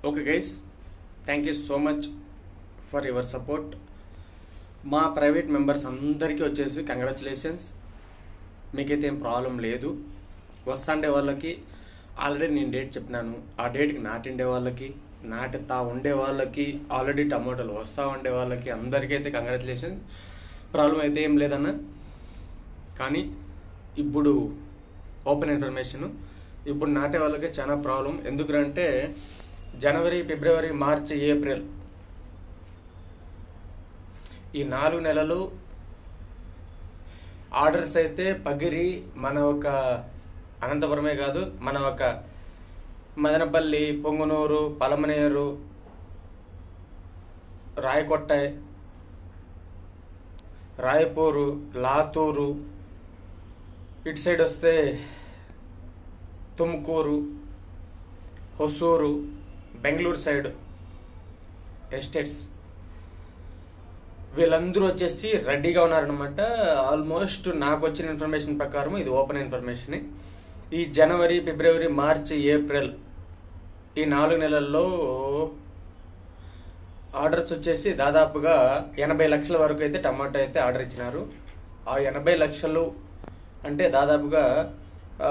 Okay guys thank you so much for your support మా private members అందరికీ వచ్చేసి congratulations మీకైతే ఏం ప్రాబ్లం లేదు వస్తాండే వాళ్ళకి ఆల్రెడీ నేను డేట్ చెప్పినాను ఆ డేట్కి నాటిండే వాళ్ళకి నాటుతా ఉండే వాళ్ళకి ఆల్రెడీ టమాటోలు వస్తూ ఉండే వాళ్ళకి అందరికైతే కంగ్రాచులేషన్స్ ప్రాబ్లం అయితే ఏం లేదన్న కానీ ఇప్పుడు ఓపెన్ ఇన్ఫర్మేషన్ ఇప్పుడు నాటే వాళ్ళకి చాలా ప్రాబ్లం ఎందుకంటే జనవరి ఫిబ్రవరి మార్చి ఏప్రిల్ ఈ నాలుగు నెలలు ఆర్డర్స్ అయితే పగిరి మన ఒక అనంతపురమే కాదు మన ఒక మదనపల్లి పొంగునూరు పలమనేరు రాయకొట్టాయ్ రాయపూరు లాతూరు ఇటు సైడ్ వస్తే తుమ్కూరు హొసూరు బెంగళూరు సైడ్ ఎస్టేట్స్ వీళ్ళందరూ వచ్చేసి రెడీగా ఉన్నారనమాట ఆల్మోస్ట్ నాకు వచ్చిన ఇన్ఫర్మేషన్ ప్రకారం ఇది ఓపెన్ ఇన్ఫర్మేషన్ ఈ జనవరి ఫిబ్రవరి మార్చి ఏప్రిల్ ఈ నాలుగు నెలల్లో ఆర్డర్స్ వచ్చేసి దాదాపుగా ఎనభై లక్షల వరకు అయితే టమాటో అయితే ఆర్డర్ ఇచ్చినారు ఆ ఎనభై లక్షలు అంటే దాదాపుగా ఆ,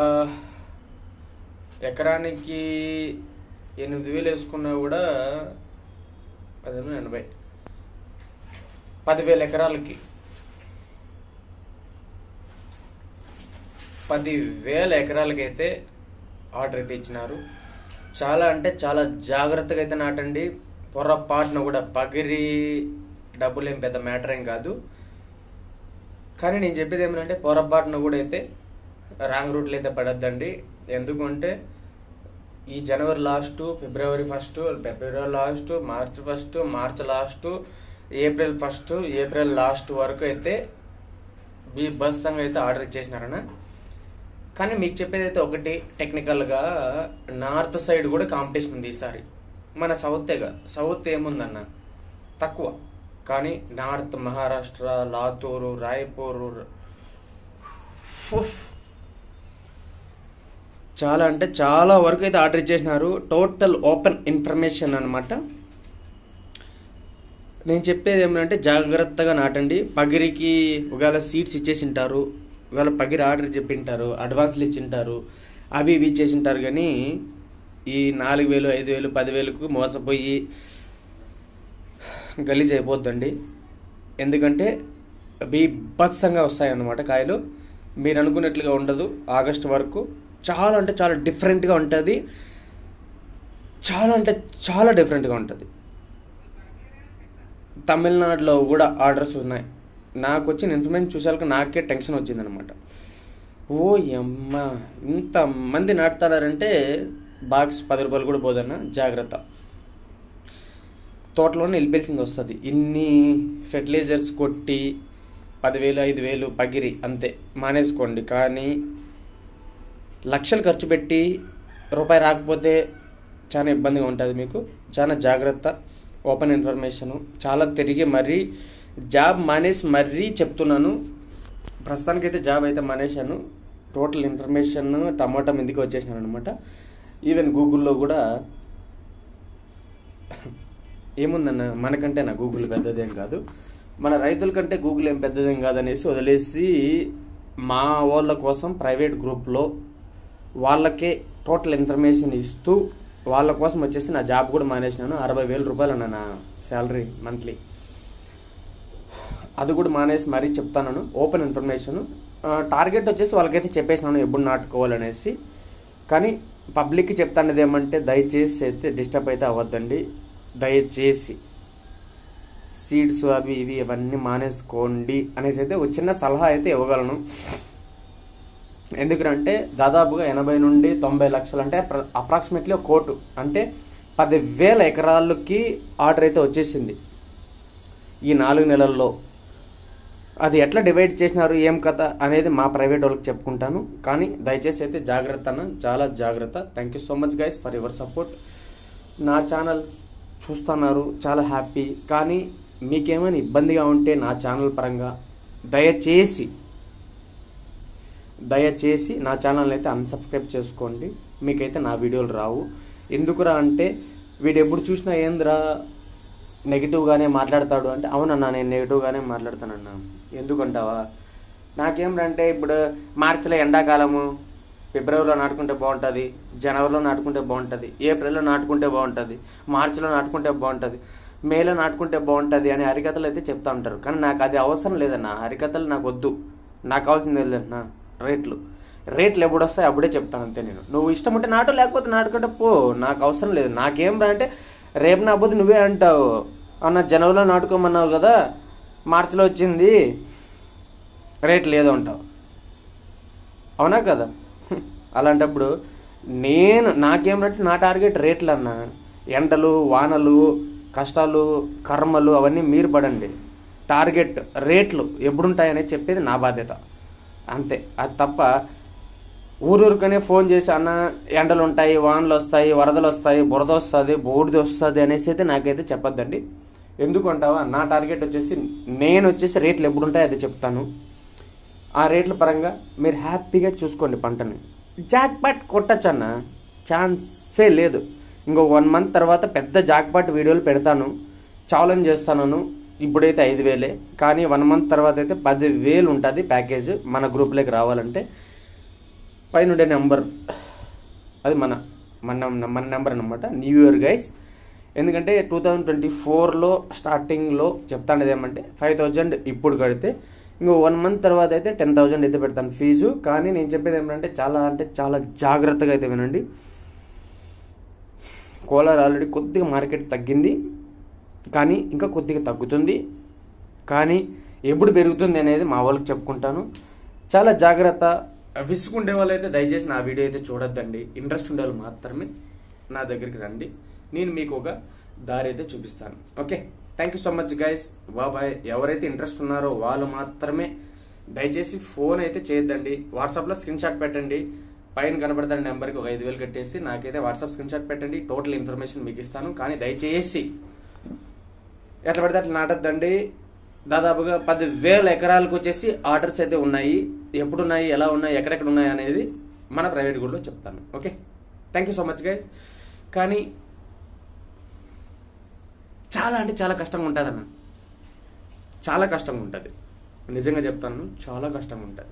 ఎకరానికి ఎనిమిది వేలు వేసుకున్నా కూడా పదిహేను ఎనభై పదివేల ఎకరాలకి పదివేల ఎకరాలకైతే ఆర్డర్ అయితే ఇచ్చినారు చాలా అంటే చాలా జాగ్రత్తగా అయితే నాటండి పొరపాటున కూడా పగిరి డబ్బులు ఏం పెద్ద మ్యాటర్ ఏం కాదు కానీ నేను చెప్పేది ఏమంటే పొరపాటున కూడా అయితే రాంగ్ రూట్లో అయితే పడద్దండి ఎందుకంటే ఈ జనవరి లాస్ట్ ఫిబ్రవరి ఫస్ట్ ఫిబ్రవరి last March first March last April first April last వరకు అయితే బీ బస్ సంఘం అయితే ఆర్డర్ ఇచ్చేసినారన్న కానీ మీకు చెప్పేది అయితే ఒకటి టెక్నికల్గా నార్త్ సైడ్ కూడా కాంపిటీషన్ ఉంది ఈసారి మన సౌతే కాదు సౌత్ ఏముందన్న తక్కువ కానీ నార్త్ మహారాష్ట్ర లాతూరు రాయపూరు ఉఫ్. చాలా అంటే చాలా వరకు అయితే ఆర్డర్ ఇచ్చేసినారు టోటల్ ఓపెన్ ఇన్ఫర్మేషన్ అన్నమాట నేను చెప్పేది ఏమంటే జాగ్రత్తగా నాటండి పగిరికి ఒకవేళ సీట్స్ ఇచ్చేసి ఉంటారు ఒకవేళ పగిరి ఆర్డర్ చెప్పింటారు అడ్వాన్స్లు ఇచ్చింటారు అవి ఇవి ఇచ్చేసి ఉంటారు కానీ ఈ నాలుగు వేలు ఐదు వేలు పదివేలకు మోసపోయి గలీజ్ అయిపోద్దండి ఎందుకంటే బీభత్సంగా వస్తాయన్నమాట కాయలు మీరు అనుకున్నట్లుగా ఉండదు ఆగస్ట్ వరకు చాలా అంటే చాలా డిఫరెంట్గా ఉంటుంది చాలా అంటే చాలా డిఫరెంట్గా ఉంటుంది తమిళనాడులో కూడా ఆర్డర్స్ ఉన్నాయి నాకు వచ్చిన ఇన్ఫర్మేషన్ చూసాక నాకే టెన్షన్ వచ్చిందనమాట ఓ అమ్మ ఇంతమంది నాటుతారంటే బాక్స్ పది రూపాయలు కూడా పోదన్న జాగ్రత్త తోటలోనే నిలిపేల్సింది వస్తుంది ఇన్ని ఫెర్టిలైజర్స్ కొట్టి పదివేలు ఐదు వేలు పగిరి అంతే మానేసుకోండి కానీ లక్షలు ఖర్చు పెట్టి రూపాయి రాకపోతే చాలా ఇబ్బందిగా ఉంటుంది మీకు చాలా జాగ్రత్త ఓపెన్ ఇన్ఫర్మేషను చాలా తిరిగి మరీ జాబ్ మానేసి మరీ చెప్తున్నాను ప్రస్తుతానికైతే జాబ్ అయితే మానేశాను టోటల్ ఇన్ఫర్మేషన్ టమాటా మీదకి వచ్చేసినాను అనమాట ఈవెన్ గూగుల్లో కూడా ఏముందన్న మనకంటే నా గూగుల్ పెద్దదేం కాదు మన రైతుల కంటే గూగుల్ ఏం పెద్దదేం కాదనేసి వదిలేసి మా వాళ్ళ కోసం ప్రైవేట్ గ్రూప్లో వాళ్ళకే టోటల్ ఇన్ఫర్మేషన్ ఇస్తూ వాళ్ళ కోసం వచ్చేసి నా జాబ్ కూడా మానేసినాను అరవై వేల రూపాయలు అన్న నా శాలరీ మంత్లీ అది కూడా మానేసి మరీ చెప్తాను ఓపెన్ ఇన్ఫర్మేషన్ టార్గెట్ వచ్చేసి వాళ్ళకైతే చెప్పేసినాను ఎప్పుడు నాటుకోవాలనేసి కానీ పబ్లిక్కి చెప్తానేది ఏమంటే దయచేసి అయితే డిస్టర్బ్ అయితే అవ్వద్దండి దయచేసి సీడ్స్ అవి ఇవి ఇవన్నీ మానేసుకోండి అనేసి అయితే ఒక చిన్న సలహా అయితే ఇవ్వగలను ఎందుకంటే దాదాపుగా ఎనభై నుండి తొంభై లక్షలు అంటే అప్రాక్సిమేట్లీ ఒక కోటు అంటే పదివేల ఎకరాలకి ఆర్డర్ అయితే వచ్చేసింది ఈ నాలుగు నెలల్లో అది ఎట్లా డివైడ్ చేసినారు ఏం కథ అనేది మా ప్రైవేట్ వాళ్ళకి చెప్పుకుంటాను కానీ దయచేసి అయితే జాగ్రత్త అన్న చాలా జాగ్రత్త thank you so much guys for your support నా ఛానల్ చూస్తున్నారు చాలా హ్యాపీ కానీ మీకేమైనా ఇబ్బందిగా ఉంటే నా ఛానల్ పరంగా దయచేసి దయచేసి నా ఛానల్ అయితే అన్సబ్స్క్రైబ్ చేసుకోండి మీకైతే నా వీడియోలు రావు ఎందుకురా అంటే వీడు ఎప్పుడు చూసినా ఏంద్రా నెగిటివ్గానే మాట్లాడతాడు అంటే అవునన్నా నేను నెగిటివ్గానే మాట్లాడతానన్నా ఎందుకంటావా నాకేం అంటే ఇప్పుడు మార్చిలో ఎండాకాలము ఫిబ్రవరిలో నాటుకుంటే బాగుంటుంది జనవరిలో నాటుకుంటే బాగుంటుంది ఏప్రిల్లో నాటుకుంటే బాగుంటుంది మార్చిలో నాటుకుంటే బాగుంటుంది మేలో నాటుకుంటే బాగుంటుంది అని హరికథలు అయితే చెప్తా ఉంటారు కానీ నాకు అది అవసరం లేదన్న హరికథలు నాకు వద్దు నాకు కావాల్సింది ఏంటన్నా రేట్లు రేట్లు ఎప్పుడు వస్తాయి అప్పుడే చెప్తాను అంతే నేను నువ్వు ఇష్టం ఉంటే నాటు లేకపోతే నాటుకుంటే పో నాకు అవసరం లేదు నాకేం రా అంటే రేపు నా బుద్ధి నువ్వే అంటావు అన్న జనవరిలో నాటుకోమన్నావు కదా మార్చిలో వచ్చింది రేట్ లేదు అంటావు అవునా కదా హ్మ్. అలాంటప్పుడు నేను నాకేమంటే నా టార్గెట్ రేట్లు అన్న ఎండలు వానలు కష్టాలు కర్మలు అవన్నీ మీరు పడండి టార్గెట్ రేట్లు ఎప్పుడుంటాయనేది చెప్పేది నా బాధ్యత అంతే అది తప్ప ఊరూరుకనే ఫోన్ చేసి అన్న ఎండలు ఉంటాయి వానలు వస్తాయి వరదలు వస్తాయి బురద వస్తుంది బూడిద వస్తుంది అనేసి అయితే నాకైతే చెప్పొద్దండి ఎందుకు అంటావా నా టార్గెట్ వచ్చేసి నేను వచ్చేసి రేట్లు ఎప్పుడు ఉంటాయో అది చెప్తాను ఆ రేట్ల పరంగా మీరు హ్యాపీగా చూసుకోండి పంటని జాక్ పాట్ కొట్టచ్చు అన్న ఛాన్సే లేదు ఇంకో వన్ మంత్ తర్వాత పెద్ద జాక్ పాట్ వీడియోలు పెడతాను ఛాలెంజ్ చేస్తాను ఇప్పుడైతే ఐదు వేలే కానీ వన్ మంత్ తర్వాత అయితే పది వేలు ఉంటుంది ప్యాకేజ్ మన గ్రూప్లోకి రావాలంటే పైన ఉండే నెంబర్ అది మన మన మన నెంబర్ అనమాట న్యూ ఇయర్ గైస్ ఎందుకంటే టూ థౌజండ్ ట్వంటీ ఫోర్లో స్టార్టింగ్లో చెప్తానేది ఏమంటే ఫైవ్ థౌజండ్ ఇప్పుడు కడితే ఇంకో వన్ మంత్ తర్వాత అయితే టెన్ థౌజండ్ అయితే పెడతాను ఫీజు కానీ నేను చెప్పేది ఏమంటే చాలా అంటే చాలా జాగ్రత్తగా అయితే వినండి కోలార్ ఆల్రెడీ కొద్దిగా మార్కెట్ తగ్గింది కానీ ఇంకా కొద్దిగా తగ్గుతుంది కానీ ఎప్పుడు పెరుగుతుంది అనేది మా వాళ్ళకి చెప్పుకుంటాను చాలా జాగ్రత్త విసుకుండే వాళ్ళు అయితే దయచేసి నా వీడియో అయితే చూడొద్దండి ఇంట్రెస్ట్ ఉండే వాళ్ళు మాత్రమే నా దగ్గరికి రండి నేను మీకు ఒక దారి అయితే చూపిస్తాను okay thank you so much guys bye bye ఎవరైతే ఇంట్రెస్ట్ ఉన్నారో వాళ్ళు మాత్రమే దయచేసి ఫోన్ అయితే చేయొద్దండి వాట్సాప్లో స్క్రీన్ షాట్ పెట్టండి పైన కనబడుతున్న నెంబర్కి ఒక ఐదు వేలు కట్టేసి నాకైతే వాట్సాప్ స్క్రీన్ షాట్ పెట్టండి టోటల్ ఇన్ఫర్మేషన్ మీకు ఇస్తాను కానీ దయచేసి ఎట్లా పడితే అట్లా నాటద్దండి దాదాపుగా పది వేల ఎకరాలకు వచ్చేసి ఆర్డర్స్ అయితే ఉన్నాయి ఎప్పుడు ఉన్నాయి ఎలా ఉన్నాయి ఎక్కడెక్కడ ఉన్నాయి అనేది మన ప్రైవేట్ గుడిలో చెప్తాను okay thank you so much guys కానీ చాలా అంటే చాలా కష్టంగా ఉంటుంది అన్న చాలా కష్టంగా ఉంటుంది నిజంగా చెప్తాను చాలా కష్టంగా ఉంటుంది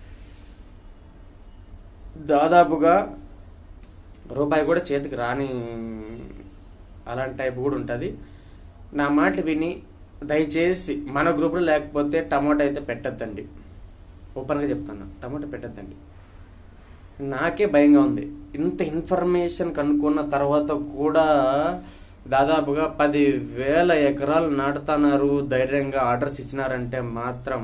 దాదాపుగా రూపాయి కూడా చేతికి రాని అలాంటి టైప్ కూడా ఉంటుంది నా మాటలు విని దయచేసి మన గ్రూప్లో లేకపోతే టమాటో అయితే పెట్టద్దండి ఓపెన్గా చెప్తాను టమాటో పెట్టద్దండి నాకే భయంగా ఉంది ఇంత ఇన్ఫర్మేషన్ కనుక్కున్న తర్వాత కూడా దాదాపుగా పది వేల ఎకరాలు నాటుతున్నారు ధైర్యంగా ఆర్డర్స్ ఇచ్చినారంటే మాత్రం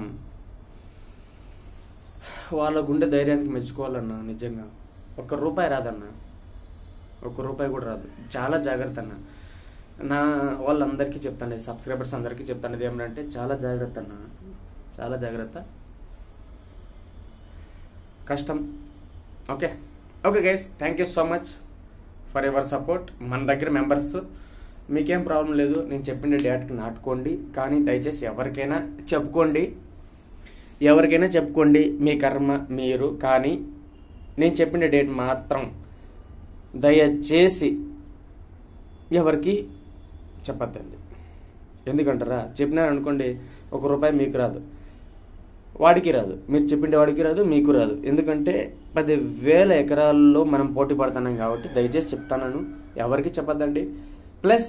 వాళ్ళ గుండె ధైర్యానికి మెచ్చుకోవాలన్నా నిజంగా ఒక్క రూపాయి రాదన్నా ఒక్క రూపాయి కూడా రాదు చాలా జాగ్రత్త అన్న నా వాళ్ళందరికీ చెప్తాను సబ్స్క్రైబర్స్ అందరికీ చెప్తాను ఏమంటే చాలా జాగ్రత్త అన్న చాలా జాగ్రత్త కష్టం okay okay guys thank you so much for ever support మన దగ్గర మెంబర్స్ మీకేం ప్రాబ్లం లేదు నేను చెప్పిన డేట్కి నాటుకోండి కానీ దయచేసి ఎవరికైనా చెప్పుకోండి ఎవరికైనా చెప్పుకోండి మీ కర్మ మీరు కానీ నేను చెప్పిన డేట్ మాత్రం దయచేసి ఎవరికి చెప్పద్దండి ఎందుకంటారా చెప్పినారు అనుకోండి ఒక రూపాయి మీకు రాదు వాడికి రాదు మీరు చెప్పిండే వాడికి రాదు మీకు రాదు ఎందుకంటే పది వేల ఎకరాల్లో మనం పోటీ పడుతున్నాం కాబట్టి దయచేసి చెప్తాను ఎవరికి చెప్పద్దండి ప్లస్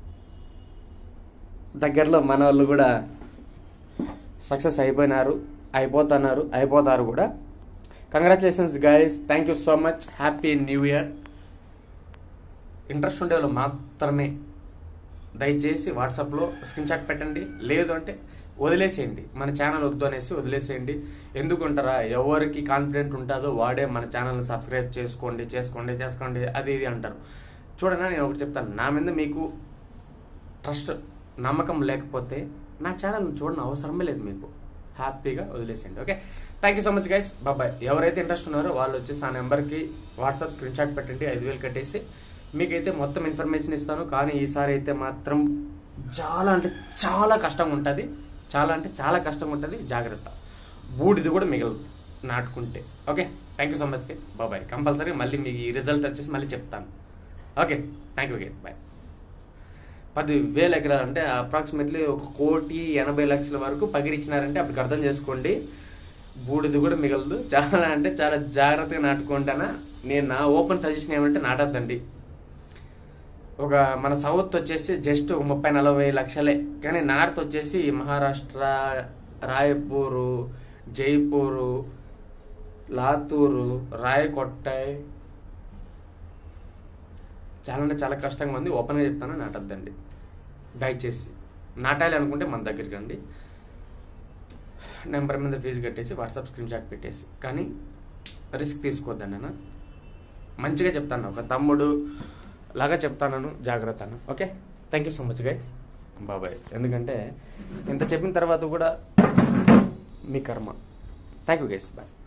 దగ్గరలో మన వాళ్ళు కూడా సక్సెస్ అయిపోయినారు అయిపోతున్నారు అయిపోతారు కూడా congratulations guys thank you so much happy new year interest ఉండే వాళ్ళు మాత్రమే దయచేసి వాట్సాప్లో స్క్రీన్ షాట్ పెట్టండి లేదు అంటే వదిలేసేయండి మన ఛానల్ వద్దు అనేసి వదిలేసేయండి ఎందుకుంటారా ఎవరికి కాన్ఫిడెంట్ ఉంటుందో వాడే మన ఛానల్ని సబ్స్క్రైబ్ చేసుకోండి చేసుకోండి చేసుకోండి అది ఇది అంటారు చూడనా నేను ఒకటి చెప్తాను నా మీద మీకు ట్రస్ట్ నమ్మకం లేకపోతే నా ఛానల్ చూడని అవసరమే లేదు మీకు హ్యాపీగా వదిలేసేయండి okay thank you so much guys bye bye ఎవరైతే ఇంట్రెస్ట్ ఉన్నారో వాళ్ళు వచ్చేసి ఆ నెంబర్కి వాట్సాప్ స్క్రీన్ షాట్ పెట్టండి ఐదు వేలు కట్టేసి మీకైతే మొత్తం ఇన్ఫర్మేషన్ ఇస్తాను కానీ ఈసారి అయితే మాత్రం చాలా అంటే చాలా కష్టంగా ఉంటుంది చాలా అంటే చాలా కష్టంగా ఉంటుంది జాగ్రత్త బూడిది కూడా మిగలదు నాటుకుంటే okay thank you so much guys bye bye compulsory మళ్ళీ మీకు ఈ రిజల్ట్ వచ్చేసి మళ్ళీ చెప్తాను ఓకే థ్యాంక్ యూ బాయ్ పది వేల ఎకరాలు అంటే అప్రాక్సిమేట్లీ ఒక కోటి ఎనభై లక్షల వరకు పగిరిచ్చినారంటే అప్పటికి అర్థం చేసుకోండి బూడిది కూడా మిగలదు చాలా అంటే చాలా జాగ్రత్తగా నాటుకుంటానా నేను నా ఓపెన్ సజెషన్ ఏమంటే నాటద్దండి ఒక మన సౌత్ వచ్చేసి జస్ట్ ఒక ముప్పై నలభై లక్షలే కానీ నార్త్ వచ్చేసి మహారాష్ట్ర రాయపూరు జైపూరు లాతూరు రాయకొట్టాయ్ చాలా అంటే చాలా కష్టంగా ఉంది ఓపెన్గా చెప్తాను నాటద్దండి దయచేసి నాటాలి అనుకుంటే మన దగ్గరికి రండి నెంబర్ మీద ఫీజు కట్టేసి వాట్సాప్ స్క్రీన్ షాట్ పెట్టేసి కానీ రిస్క్ తీసుకోవద్దండి అన్న మంచిగా చెప్తాను ఒక తమ్ముడు లాగా చెప్తాను జాగ్రత్త అన్న okay thank you so much guy bye bye ఎందుకంటే ఇంత చెప్పిన తర్వాత కూడా మీ కర్మ థ్యాంక్ యూ గైస్ బాయ్